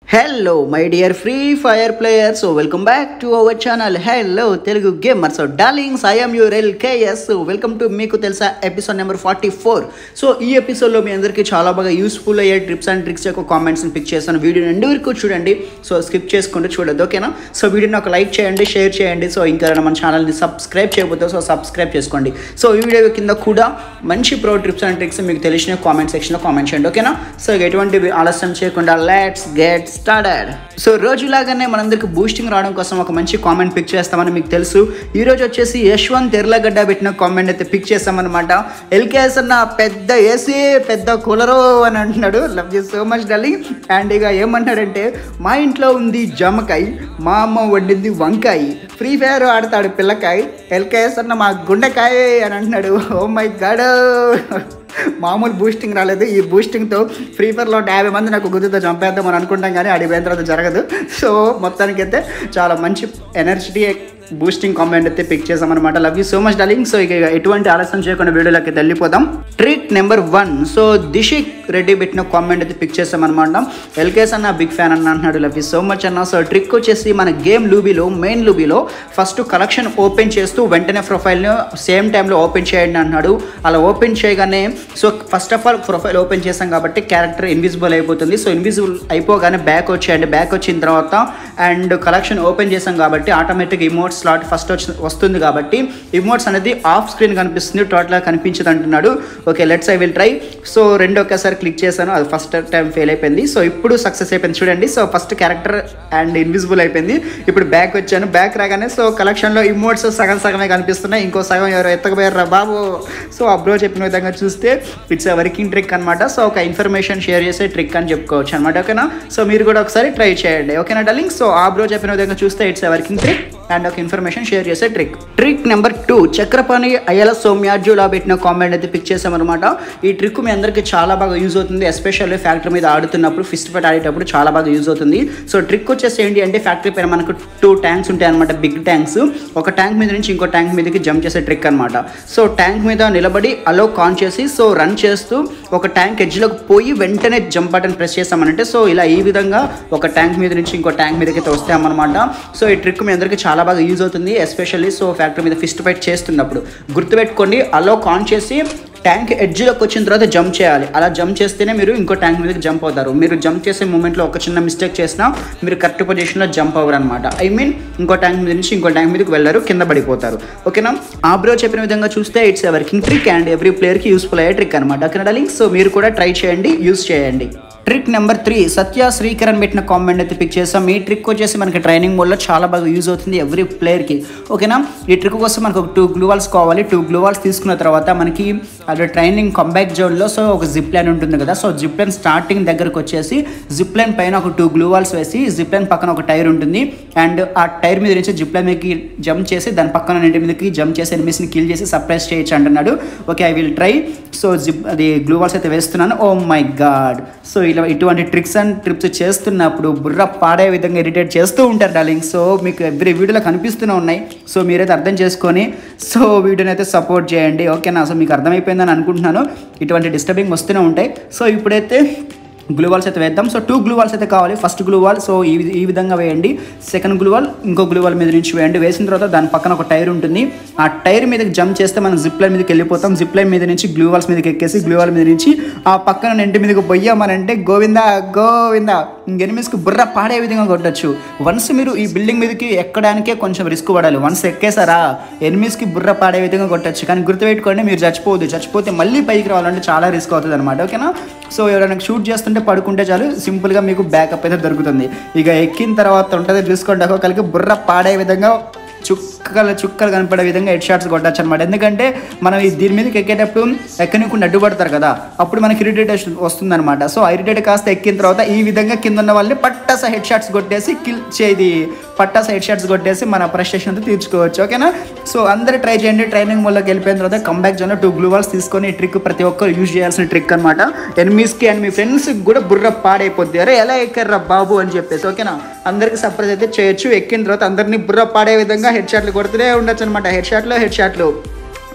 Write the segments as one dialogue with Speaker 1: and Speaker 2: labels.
Speaker 1: hello my dear free fire players welcome back to our channel hello Telugu gamers darlings I'm your L K S welcome to మీకు తెలుసా episode number forty four so ఈ ఎపిసోడ్లో మీ అందరికీ చాలా బాగా useful అయ్యే tips and tricks యొక్క కామెంట్స్ని pick చేస్తాను వీడియో రెండు వరకు చూడండి సో స్కిప్ చేసుకుంటూ చూడొద్దు ఓకేనా సో వీడియోని ఒక లైక్ చేయండి షేర్ చేయండి సో ఇంకా మన ఛానల్ని సబ్స్క్రైబ్ చేయబోతే సో సబ్స్క్రైబ్ చేసుకోండి సో ఈ వీడియో కింద కూడా మంచి ప్రో ట్రిప్స్ అండ్ ట్రిక్స్ మీకు తెలిసిన కామెంట్ సెక్షన్లో కామెంట్ చేయండి ఓకేనా సో ఎటువంటి ఆలస్యం చేయకుండా లెట్స్ గెట్ స్టార్టెడ్ సో రోజులాగానే మనందరికి బూస్టింగ్ రావడం కోసం ఒక మంచి కామెంట్ పిక్ చేస్తామని మీకు తెలుసు ఈ రోజు వచ్చేసి యశ్వంత్ ఎర్లగడ్డ పెట్టిన కామెంట్ అయితే పిక్ చేస్తామన్నమాట ఎల్కేఎస్ అన్న పెద్ద ఏసీ పెద్ద కూలరు అని అంటున్నాడు love you so much darling and ఇక ఏమంటాడంటే మా ఇంట్లో ఉంది జామకాయ మా అమ్మ వండింది వంకాయ ఫ్రీ ఫైర్ ఆడతాడు పిల్లకాయ ఎల్కేఎస్ అన్న మా గుండెకాయ అని అంటున్నాడు ఓ మై గాడ్ మామూలు బూస్టింగ్ రాలేదు ఈ బూస్టింగ్తో ఫ్రీ ఫైర్లో యాభై మంది నాకు గుర్తుతో చంపేద్దాం అని అనుకుంటాం కానీ అడిగిన తర్వాత జరగదు సో మొత్తానికైతే చాలా మంచి ఎనర్జీ బూస్టింగ్ కామెంట్ అయితే పిక్ చేసామన్నమాట love you so much darling so ఇక ఎటువంటి ఆలస్యం చేయకుండా వీడియోలోకి అయితే వెళ్ళిపోదాం trick number one so Dishik Reddy పెట్టిన కామెంట్ అయితే పిక్ చేసామన్నమాట ఎల్కేస్ అన్న బిగ్ ఫ్యాన్ అన్న అంటున్నాడు లవ్ యూ సో మచ్ అన్న సో ట్రిక్ వచ్చేసి మన గేమ్ లూబీలో మెయిన్ లూబీలో ఫస్ట్ కలెక్షన్ ఓపెన్ చేస్తూ వెంటనే ప్రొఫైల్ని సేమ్ టైంలో ఓపెన్ చేయండి అన్నాడు అలా ఓపెన్ చేయగానే so first of all profile open చేసాం కాబట్టి క్యారెక్టర్ ఇన్విజిబుల్ అయిపోతుంది సో ఇన్విజిబుల్ అయిపోగానే బ్యాక్ వచ్చేయండి బ్యాక్ వచ్చిన తర్వాత అండ్ కలెక్షన్ ఓపెన్ చేసాం కాబట్టి ఆటోమేటిక్ ఇమోట్స్ స్లాట్ ఫస్ట్ వచ్చి వస్తుంది కాబట్టి ఇమోట్స్ అనేది ఆఫ్ స్క్రీన్ కనిపిస్తుంది టోటల్గా కనిపించదు అంటున్నాడు okay let's I will try so రెండు ఒకేసారి క్లిక్ చేశాను అది ఫస్ట్ టైం ఫెయిల్ అయిపోయింది సో ఇప్పుడు సక్సెస్ అయిపోయింది చూడండి so first character and invisible అయిపోయింది ఇప్పుడు బ్యాక్ వచ్చాను బ్యాక్ రాగానే సో కలెక్షన్లో ఇమోట్స్ సగం సగమే కనిపిస్తున్నాయి ఇంకో సగం ఎవరో ఎత్తకపోయారు బాబు సో అబ్రో చెప్పిన విధంగా చూస్తే ఇట్స్ అ వర్కింగ్ ట్రిక్ అనమాట సో ఒక ఇన్ఫర్మేషన్ షేర్ చేసే ట్రిక్ అని చెప్పుకోవచ్చు అనమాట ఓకేనా సో మీరు కూడా ఒకసారి ట్రై చేయండి ఓకేనా డార్లింగ్ సో ఆ బ్రో చెప్పిన విధంగా చూస్తే it's a working trick and ఒక ఇన్ఫర్మేషన్ షేర్ చేసే trick trick number two Chakrapani Ayyala Soumyarjula పెట్టిన కామెంట్ అయితే పిక్ చేసామన్నమాట ఈ ట్రిక్ మీ అందరికీ చాలా బాగా యూజ్ అవుతుంది ఎస్పెషల్లీ ఫ్యాక్టరీ మీద ఆడుతున్నప్పుడు ఫిస్ట్ ఫైట్ ఆడేటప్పుడు చాలా బాగా యూజ్ అవుతుంది సో ట్రిక్ వచ్చేసి ఏంటి అంటే ఫ్యాక్టరీ పైన మనకు టూ ట్యాంక్స్ ఉంటాయి అనమాట బిగ్ ట్యాంక్స్ ఒక ట్యాంక్ మీద నుంచి ఇంకో ట్యాంక్ మీదకి జంప్ చేసే ట్రిక్ అనమాట సో ట్యాంక్ మీద నిలబడి అలో కాన్ చేసి సో రన్ చేస్తూ ఒక ట్యాంక్ ఎడ్జ్లోకి పోయి వెంటనే జంప్ బటన్ ప్రెస్ చేస్తామనంటే సో ఇలా ఈ విధంగా ఒక ట్యాంక్ మీద నుంచి ఇంకో ట్యాంక్ మీదకి అయితే వస్తామన్నమాట సో ఈ ట్రిక్ మీ అందరికీ చాలా బాగా యూజ్ అవుతుంది ఎస్పెషల్లీ సో ఫ్యాక్టరీ మీద ఫిస్ట్ ఫైట్ చేస్తున్నప్పుడు గుర్తుపెట్టుకోండి అలో కాన్ చేసి ట్యాంక్ ఎడ్జ్లోకి వచ్చిన తర్వాత జంప్ చేయాలి అలా జంప్ చేస్తేనే మీరు ఇంకో ట్యాంక్ మీదకి జంప్ అవుతారు మీరు జంప్ చేసే మూమెంట్లో ఒక చిన్న మిస్టేక్ చేసినా మీరు కరెక్ట్ పొజిషన్లో జంప్ అవ్వరు అనమాట ఐ మీన్ ఇంకో ట్యాంక్ మీద నుంచి ఇంకో ట్యాంక్ మీదకి వెళ్ళరు కింద పడిపోతారు ఓకేనా ఆ బ్రో చెప్పిన విధంగా చూస్తే it's a working trick and every ప్లేయర్కి యూస్ఫుల్ అయ్యే ట్రిక్ అనమాట ఓకేనా లింక్ సో మీరు కూడా ట్రై చేయండి యూస్ చేయండి trick number three Satya Srikaran పెట్టిన కామెంట్ అయితే పిక్ చేస్తాం ఈ ట్రిక్ వచ్చేసి మనకి ట్రైనింగ్ మోడ్లో చాలా బాగా యూజ్ అవుతుంది ఎవ్రీ ప్లేయర్కి ఓకేనా ఈ ట్రిక్ కోసం మనకు ఒక టూ గ్లూవాల్స్ కావాలి టూ గ్లూవాల్స్ తీసుకున్న తర్వాత మనకి అది ట్రైనింగ్ కంబ్యాక్ జోన్లో సో ఒక జిప్ లైన్ ఉంటుంది కదా సో జిప్ లైన్ స్టార్టింగ్ దగ్గరకు వచ్చేసి జిప్ లైన్ పైన ఒక టూ గ్లూవాల్స్ వేసి జిప్ లైన్ పక్కన ఒక టైర్ ఉంటుంది అండ్ ఆ టైర్ మీద నుంచి జిప్ లైన్ మీదకి జంప్ చేసి దాని పక్కన ఇంటి మీదకి జంప్ చేసి ఎనిమిస్ని కిల్ చేసి సర్ప్రైజ్ చేయొచ్చు అంటున్నాడు okay I will try so zip అది గ్లూవాల్స్ అయితే వేస్తున్నాను ఓ మై గాడ్ సో ఇలా ఇటువంటి ట్రిక్స్ అండ్ ట్రిప్స్ చేస్తున్నప్పుడు బుర్ర పాడే విధంగా ఇరిటేట్ చేస్తూ ఉంటారు డార్లింగ్ సో మీకు ఎవ్రీ వీడియోలో కనిపిస్తూనే ఉన్నాయి సో మీరైతే అర్థం చేసుకొని సో వీడియోని అయితే సపోర్ట్ చేయండి ఓకేనా సో మీకు అర్థమైపోయిందని అనుకుంటున్నాను ఇటువంటి డిస్టర్బింగ్ వస్తూనే ఉంటాయి సో ఇప్పుడైతే గ్లూ వాల్స్ అయితే వేద్దాం సో టూ గ్లూ వాల్స్ అయితే కావాలి ఫస్ట్ గ్లూ వాల్ సో ఈ ఈ విధంగా వేయండి సెకండ్ గ్లూ వాల్ ఇంకో గ్లూ వాల్ మీద నుంచి వేయండి వేసిన తర్వాత దాని పక్కన ఒక టైర్ ఉంటుంది ఆ టైర్ మీదకి జంప్ చేస్తే మనం జిప్ లైన్ మీదకి వెళ్ళిపోతాం జిప్ లైన్ మీద నుంచి గ్లూ వాల్స్ మీదకి ఎక్కేసి గ్లూ వాల్ మీద నుంచి ఆ పక్కన ఇంటి మీదకి పోయామనంటే గోవిందా గోవిందా ఎనిమిస్కి బుర్ర పాడే విధంగా కొట్టచ్చు వన్స్ మీరు ఈ బిల్డింగ్ మీదకి ఎక్కడానికే కొంచెం రిస్క్ పడాలి వన్స్ ఎక్కేసారా ఎనిమిస్కి బుర్ర పాడే విధంగా కొట్టచ్చు కానీ గుర్తుపెట్టుకోండి మీరు చచ్చిపోవద్దు చచ్చిపోతే మళ్ళీ పైకి రావాలంటే చాలా రిస్క్ అవుతుంది అనమాట ఓకేనా సో ఎవరైనా షూట్ చేస్తుంటే పడుకుంటే చాలు సింపుల్గా మీకు బ్యాకప్ అయితే దొరుకుతుంది ఇక ఎక్కిన తర్వాత ఉంటుంది చూసుకోండి ఒక్కొక్కరికి బుర్ర పాడే విధంగా చుక్కలు చుక్కలు కనపడే విధంగా హెడ్ షాట్స్ కొట్టచ్చు అనమాట ఎందుకంటే మనం ఈ దీని మీదకి ఎక్కేటప్పుడు ఎక్కనికుండా అడ్డుపడతారు కదా అప్పుడు మనకి ఇరిటేట్ వస్తుంది అనమాట సో ఆ ఇరిటేట్ కాస్త ఎక్కిన తర్వాత ఈ విధంగా కింద ఉన్న వాళ్ళని పట్టాస హెడ్ షాట్స్ కొట్టేసి కిల్ చేది పట్టాస హెడ్ షాట్స్ కొట్టేసి మన ఫ్రస్ట్రేషన్ అంతా తీర్చుకోవచ్చు ఓకేనా సో అందరూ ట్రై చేయండి ట్రైనింగ్ మూలకి వెళ్ళిపోయిన తర్వాత కంబ్యాక్ జోన్లో టూ గ్లూ వాల్స్ తీసుకొని ఈ ట్రిక్ ప్రతి ఒక్కరు యూజ్ చేయాల్సిన ట్రిక్ అనమాట ఎనిమీస్కి అండ్ మీ ఫ్రెండ్స్కి కూడా బుర్ర పాడైపోద్ది అరే ఎలా ఎక్కారా బాబు అని చెప్పేసి ఓకేనా అందరికీ సర్ప్రైజ్ అయితే చేయొచ్చు ఎక్కిన తర్వాత అందరినీ బుర్ర పాడే విధంగా హెడ్ షాట్లు కొడుతూనే ఉండొచ్చు అనమాట హెడ్ షాట్లు హెడ్ షాట్లు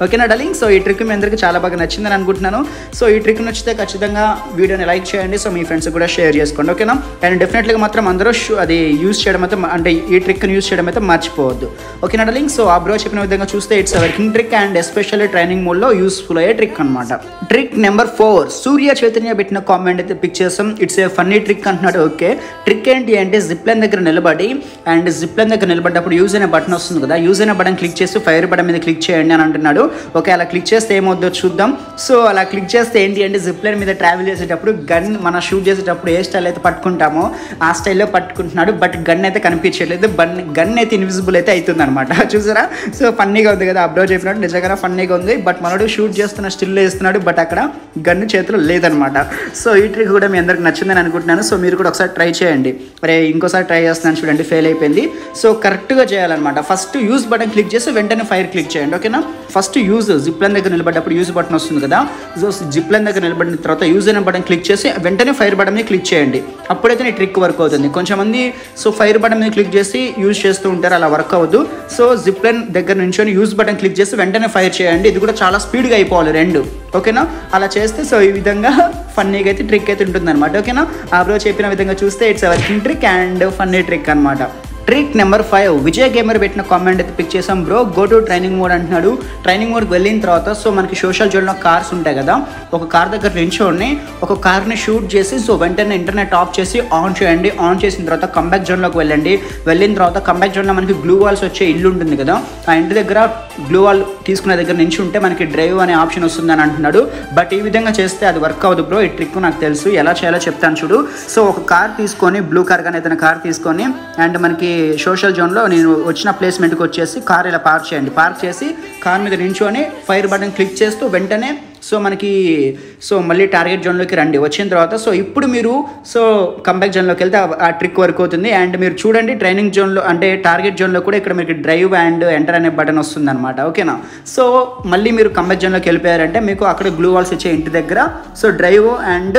Speaker 1: ఓకేనా డలింగ్ సో ఈ ట్రిక్ మీ అందరికీ చాలా బాగా నచ్చిందని అనుకుంటున్నాను సో ఈ ట్రిక్ నచ్చితే ఖచ్చితంగా వీడియోని లైక్ చేయండి సో మీ ఫ్రెండ్స్ కూడా షేర్ చేసుకోండి ఓకేనా అండ్ డెఫినెట్గా మాత్రం అందరూ షు- అది యూస్ చేయడం అయితే మ- అంటే ఈ ట్రిక్ని యూస్ చేయడం అయితే మర్చిపోవద్దు ఓకేనా డలింగ్ సో ఆ బ్రో చెప్పిన విధంగా చూస్తే it's working trick and especially training మోడ్లో యూస్ఫుల్ అయ్యే ట్రిక్ అనమాట trick number four Surya Chaitanya పెట్టిన కామెంట్ అయితే పిక్ చేసాం ఇట్స్ ఏ ఫన్నీ ట్రిక్ అంటున్నాడు ఓకే ట్రిక్ ఏంటి అంటే జిప్ లైన్ దగ్గర నిలబడి అండ్ జిప్ లైన్ దగ్గర నిలబడ్డప్పుడు యూజ్ అనే బటన్ వస్తుంది కదా యూజ్ అనే బటన్ క్లిక్ చేసి ఫైర్ బటన్ మీద క్లిక్ చేయండి అని అంటున్నాడు ఓకే అలా క్లిక్ చేస్తే ఏమవుద్దో చూద్దాం సో అలా క్లిక్ చేస్తే ఏంటి అంటే జిప్ లైన్ మీద ట్రావెల్ చేసేటప్పుడు గన్ మన షూట్ చేసేటప్పుడు ఏ స్టైల్ అయితే పట్టుకుంటామో ఆ స్టైల్లో పట్టుకుంటున్నాడు బట్ గన్ అయితే కనిపించట్లేదు బన్ గన్ అయితే ఇన్విజిబుల్ అయితే అవుతుంది అనమాట చూసారా సో ఫన్నీగా ఉంది కదా అబ్రో చెప్పినట్టు నిజంగా ఫన్నీగా ఉంది బట్ మనోడు షూట్ చేస్తున్న స్టిల్ వేస్తున్నాడు బట్ అక్కడ గన్ను చేతిలో లేదనమాట సో ఈ ట్రిక్ కూడా మీ అందరికి నచ్చిందని అనుకుంటున్నాను సో మీరు కూడా ఒకసారి ట్రై చేయండి మరి ఇంకోసారి ట్రై చేస్తున్నాను చూడండి ఫెయిల్ అయిపోయింది సో కరెక్ట్గా చేయాలన్నమాట ఫస్ట్ యూజ్ బటన్ క్లిక్ చేసి వెంటనే ఫైర్ క్లిక్ చేయండి ఓకేనా ఫస్ట్ యూజ్ జిప్ లైన్ దగ్గర నిలబడ్డప్పుడు యూజ్ బటన్ వస్తుంది కదా సో జిప్ లైన్ దగ్గర నిలబడిన తర్వాత యూజ్ అనే బటన్ క్లిక్ చేసి వెంటనే ఫైర్ బటన్ మీద క్లిక్ చేయండి అప్పుడైతే నీ ట్రిక్ వర్క్ అవుతుంది కొంచెం మంది సో ఫైర్ బటన్ మీద క్లిక్ చేసి యూజ్ చేస్తూ ఉంటారు అలా వర్క్ అవ్వదు సో జిప్ లైన్ దగ్గర నుంచి యూజ్ బటన్ క్లిక్ చేసి వెంటనే ఫైర్ చేయండి ఇది కూడా చాలా స్పీడ్గా అయిపోవాలి రెండు ఓకేనా అలా చేస్తే సో ఈ విధంగా ఫన్నీగా అయితే ట్రిక్ అయితే ఉంటుంది అనమాట ఓకేనా ఆ బ్రో చెప్పిన విధంగా చూస్తే it's working trick and funny trick అనమాట trick number five Vijay gamer పెట్టిన కామెంట్ అయితే పిక్ చేసాం bro go to training mode అంటున్నాడు ట్రైనింగ్ మోడ్కి వెళ్ళిన తర్వాత సో మనకి సోషల్ జోన్లో కార్స్ ఉంటాయి కదా ఒక కార్ దగ్గర నించోని ఒక కార్ని షూట్ చేసి సో వెంటనే ఇంటర్నెట్ ఆఫ్ చేసి ఆన్ చేయండి ఆన్ చేసిన తర్వాత కంబ్యాక్ జోన్లోకి వెళ్ళండి వెళ్ళిన తర్వాత కంబ్యాక్ జోన్లో మనకి గ్లూ వాల్స్ వచ్చే ఇల్లు ఉంటుంది కదా ఆ ఇంటి దగ్గర గ్లూ వాల్ తీసుకునే దగ్గర నుంచి ఉంటే మనకి డ్రైవ్ అనే ఆప్షన్ వస్తుందని అంటున్నాడు బట్ ఈ విధంగా చేస్తే అది వర్క్ అవ్వదు బ్రో ఈ ట్రిక్ నాకు తెలుసు ఎలా చేయాలో చెప్తాను చూడు సో ఒక కార్ తీసుకొని బ్లూ కార్ కానీ ఏదైనా కార్ తీసుకొని అండ్ మనకి సోషల్ జోన్లో నేను వచ్చిన ప్లేస్మెంట్కి వచ్చేసి కార్ ఇలా పార్క్ చేయండి పార్క్ చేసి కార్ మీద నించొని ఫైర్ బటన్ క్లిక్ చేస్తూ వెంటనే సో మనకి సో మళ్ళీ టార్గెట్ జోన్లోకి రండి వచ్చిన తర్వాత సో ఇప్పుడు మీరు సో కంబ్యాక్ జోన్లోకి వెళ్తే ఆ- ఆ ట్రిక్ వర్క్ అవుతుంది అండ్ మీరు చూడండి ట్రైనింగ్ జోన్లో అంటే టార్గెట్ జోన్లో కూడా ఇక్కడ మీకు డ్రైవ్ అండ్ ఎంటర్ అనే బటన్ వస్తుంది అనమాట ఓకేనా సో మళ్ళీ మీరు కంబ్యాక్ జోన్లోకి వెళ్ళిపోయారంటే మీకు అక్కడ గ్లూ వాల్స్ ఇచ్చే ఇంటి దగ్గర సో డ్రైవ్ అండ్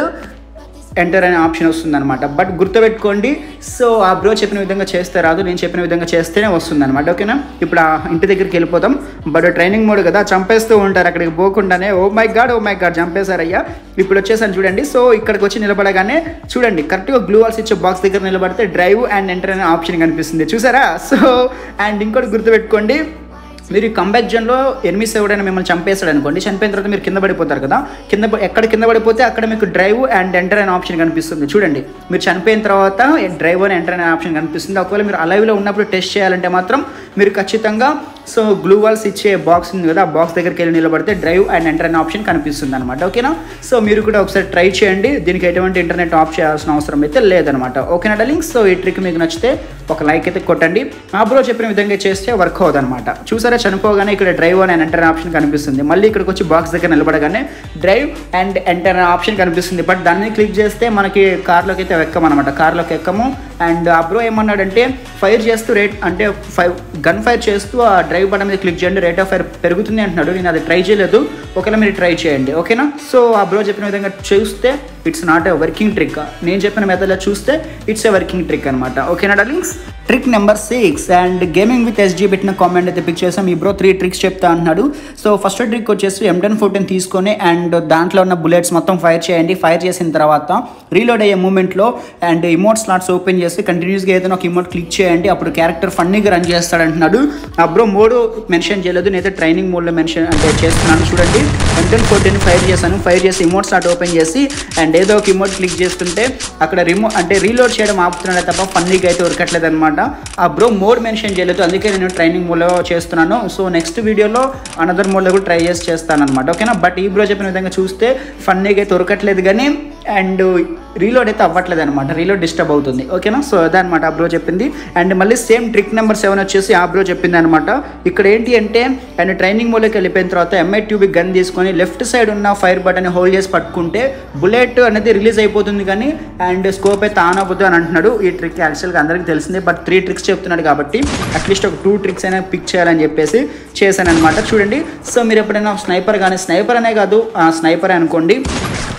Speaker 1: ఎంటర్ అనే ఆప్షన్ వస్తుంది అనమాట బట్ గుర్తుపెట్టుకోండి సో ఆ బ్రో చెప్పిన విధంగా చేస్తే రాదు నేను చెప్పిన విధంగా చేస్తేనే వస్తుంది అనమాట ఓకేనా ఇప్పుడు ఆ ఇంటి దగ్గరికి వెళ్ళిపోతాం బట్ ట్రైనింగ్ మోడ్ కదా చంపేస్తూ ఉంటారు అక్కడికి పోకుండానే oh my god oh my god చంపేశారయ్యా ఇప్పుడు వచ్చేసాను చూడండి సో ఇక్కడికి వచ్చి నిలబడగానే చూడండి కరెక్ట్గా గ్లూ వాల్స్ ఇచ్చే బాక్స్ దగ్గర నిలబడితే డ్రైవ్ అండ్ ఎంటర్ అనే ఆప్షన్ కనిపిస్తుంది చూసారా సో అండ్ ఇంకోటి గుర్తుపెట్టుకోండి మీరు కంబ్యాక్ జోన్లో ఎనిమిస్ ఎవడైనా మిమ్మల్ని చంపేస్తాడు అనుకోండి చనిపోయిన తర్వాత మీరు కింద పడిపోతారు కదా కింద ప- ఎక్కడ కింద పడిపోతే అక్కడ మీకు డ్రైవ్ అండ్ ఎంటర్ అనే ఆప్షన్ కనిపిస్తుంది చూడండి మీరు చనిపోయిన తర్వాత డ్రైవ్ అని ఎంటర్ అనే ఆప్షన్ కనిపిస్తుంది ఒకవేళ మీరు అలైవ్లో ఉన్నప్పుడు టెస్ట్ చేయాలంటే మాత్రం మీరు ఖచ్చితంగా సో గ్లూ వాల్స్ ఇచ్చే బాక్స్ ఉంది కదా ఆ బాక్స్ దగ్గరికి వెళ్ళి నిలబడితే డ్రైవ్ అండ్ ఎంటర్ అనే ఆప్షన్ కనిపిస్తుంది అనమాట ఓకేనా సో మీరు కూడా ఒకసారి ట్రై చేయండి దీనికి ఎటువంటి ఇంటర్నెట్ ఆఫ్ చేయాల్సిన అవసరం అయితే లేదనమాట ఓకేనా డార్లింగ్ సో ఈ ట్రిక్ మీకు నచ్చితే ఒక లైక్ అయితే కొట్టండి ఆ బ్రో చెప్పిన విధంగా చేస్తే వర్క్ అవ్వదు అనమాట చూసారా చనిపోగానే ఇక్కడ డ్రైవ్ అని ఎంటర్ అనే ఆప్షన్ కనిపిస్తుంది మళ్ళీ ఇక్కడికి వచ్చి బాక్స్ దగ్గర నిలబడగానే డ్రైవ్ అండ్ ఎంటర్ అనే ఆప్షన్ కనిపిస్తుంది బట్ దాన్ని క్లిక్ చేస్తే మనకి కార్లోకి అయితే ఎక్కం అనమాట కార్లోకి ఎక్కము అండ్ ఆ బ్రో ఏమన్నాడంటే ఫైర్ చేస్తూ రేట్ అంటే ఫైవ్ గన్ ఫైర్ చేస్తూ ఆ డ్రైవ్ బటన్ మీద క్లిక్ చేయండి రేట్ ఆఫ్ ఫైర్ పెరుగుతుంది అంటున్నాడు నేను అది ట్రై చేయలేదు ఒకవేళ మీరు ట్రై చేయండి ఓకేనా సో ఆ బ్రో చెప్పిన విధంగా చూస్తే it's not a working trick నేను చెప్పిన మెథడ్లో చూస్తే ఇట్స్ ఎ వర్కింగ్ ట్రిక్ అనమాట ఓకేనా darlings trick number six and gaming with S పెట్టిన కామెంట్ అయితే పిక్ చేసాం ఈ బ్రో త్రీ ట్రిక్స్ చెప్తా అంటున్నాడు సో ఫస్ట్ ట్రిక్ వచ్చేసి ఎం టెన్ ఫోర్టీన్ తీసుకొని అండ్ దాంట్లో ఉన్న బుల్లెట్స్ మొత్తం ఫైర్ చేయండి ఫైర్ చేసిన తర్వాత రీలోడ్ అయ్యే మూమెంట్లో అండ్ ఇమోట్ స్లాట్స్ ఓపెన్ చేసి కంటిన్యూస్గా ఏదైనా ఒక ఇమోట్ క్లిక్ చేయండి అప్పుడు క్యారెక్టర్ ఫన్నీగా రన్ చేస్తాడు అంటున్నాడు ఆ బ్రో మోడ్ మెన్షన్ చేయలేదు నేనైతే ట్రైనింగ్ మోడ్లో మెన్షన్ అంటే చేస్తున్నాను చూడండి ఎం టెన్ ఫోర్టీన్ ఫైర్ చేశాను ఫైర్ చేసి ఇమోట్ స్లాట్ ఓపెన్ చేసి అండ్ ఏదో ఒక ఇమోట్ క్లిక్ చేస్తుంటే అక్కడ రిమో అంటే రీలోడ్ చేయడం ఆపుతున్నాడే తప్ప ఫన్నీగా అయితే ఉరకట్లేదు అనమాట ఆ బ్రో మోడ్ మెన్షన్ చేయలేదు అందుకే నేను ట్రైనింగ్ మోడ్లో చేస్తున్నాను సో నెక్స్ట్ వీడియోలో అనదర్ మోడ్లో కూడా ట్రై చేసి చేస్తాను అనమాట ఓకేనా బట్ ఈ బ్రో చెప్పిన విధంగా చూస్తే ఫన్నీగా అయితే ఉరకట్లేదు కానీ అండ్ రీలోడ్ అయితే అవ్వట్లేదు అనమాట రీలోడ్ డిస్టర్బ్ అవుతుంది ఓకేనా సో అదనమాట ఆ బ్రో చెప్పింది అండ్ మళ్ళీ సేమ్ ట్రిక్ నెంబర్ సెవెన్ వచ్చేసి ఆ బ్రో చెప్పింది అనమాట ఇక్కడ ఏంటి అంటే అండ్ ట్రైనింగ్ మోడ్లోకి వెళ్ళిపోయిన తర్వాత ఎంఐ ట్యూబ్ గన్ తీసుకొని లెఫ్ట్ సైడ్ ఉన్న ఫైర్ బటన్ హోల్డ్ చేసి పట్టుకుంటే బుల్లెట్ అనేది రిలీజ్ అయిపోతుంది కానీ అండ్ స్కోప్ అయితే ఆన్ అవ్వదు అని అంటున్నాడు ఈ ట్రిక్ యాక్చువల్గా అందరికీ తెలిసిందే బట్ త్రీ ట్రిక్స్ చెప్తున్నాడు కాబట్టి అట్లీస్ట్ ఒక టూ ట్రిక్స్ అయినా పిక్ చేయాలని చెప్పేసి చేశాను అనమాట చూడండి సో మీరు ఎప్పుడైనా స్నైపర్ కానీ స్నైపర్ అనే కాదు స్నైపర్ అనుకోండి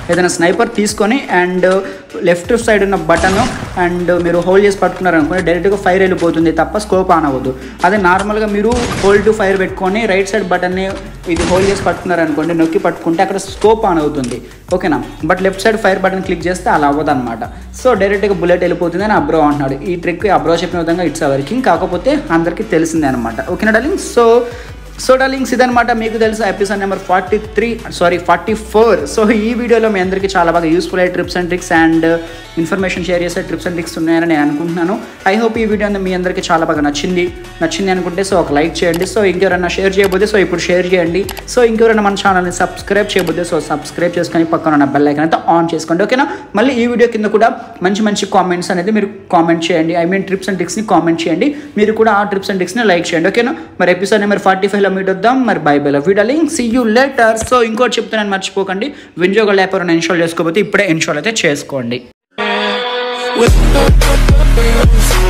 Speaker 1: ఏదైనా స్నైపర్ తీసుకొని అండ్ లెఫ్ట్ సైడ్ ఉన్న బటన్ అండ్ మీరు హోల్డ్ చేసి పట్టుకున్నారు అనుకోండి డైరెక్ట్గా ఫైర్ వెళ్ళిపోతుంది తప్ప స్కోప్ ఆన్ అవ్వదు అదే నార్మల్గా మీరు హోల్డ్ టు ఫైర్ పెట్టుకొని రైట్ సైడ్ బటన్ని ఇది హోల్డ్ చేసి పట్టుకున్నారు అనుకోండి నొక్కి పట్టుకుంటే అక్కడ స్కోప్ ఆన్ అవుతుంది ఓకేనా but left side fire button click చేస్తే అలా అవ్వదు అనమాట సో డైరెక్ట్గా బుల్లెట్ వెళ్ళిపోతుంది అని అబ్రో అంటున్నాడు ఈ ట్రిక్ అబ్రో చెప్పిన విధంగా ఇట్స్ వర్కింగ్ కాకపోతే అందరికీ తెలిసిందే అనమాట ఓకేనా డార్లింగ్ సో సో డార్లింగ్స్ ఇదనమాట మీకు తెలుసు episode number forty three sorry forty four so ఈ వీడియోలో మీ అందరికీ చాలా బాగా యూస్ఫుల్ అయ్యే tips and tricks and information share చేసే ట్రిప్స్ అండ్ ట్రిక్స్ ఉన్నాయని నేను అనుకుంటున్నాను ఐ హోప్ ఈ వీడియో మీ అందరికీ చాలా బాగా నచ్చింది నచ్చింది అనుకుంటే సో ఒక లైక్ చేయండి సో ఇంకెవరైనా షేర్ చేయబోతే సో ఇప్పుడు షేర్ చేయండి సో ఇంకెవరైనా మన ఛానల్ని సబ్స్క్రైబ్ చేయబోతే సో సబ్స్క్రైబ్ చేసుకొని పక్కన ఉన్న బెల్ ఐకన్ అయితే ఆన్ చేసుకోండి ఓకేనా మళ్ళీ ఈ వీడియో కింద కూడా మంచి మంచి కామెంట్స్ అనేది మీరు కామెంట్ చేయండి ఐ మీన్ ట్రిప్స్ అండ్ ట్రిక్స్ని కామెంట్ చేయండి మీరు కూడా ఆ ట్రిప్స్ అండ్ ట్రిక్స్ని లైక్ చేయండి ఓకేనా మరి ఎపిసోడ్ నెంబర్ ఫార్టీ ఫైవ్లో మీట్ వద్దాం మరి bye bye love link see you later so ఇంకోటి చెప్తున్నాను మర్చిపోకండి వింజోగల్ యాప్ ఎవరైనా ఇన్స్టాల్ చేసుకోకపోతే ఇప్పుడే ఇన్స్టాల్ అయితే చేసుకోండి
Speaker 2: with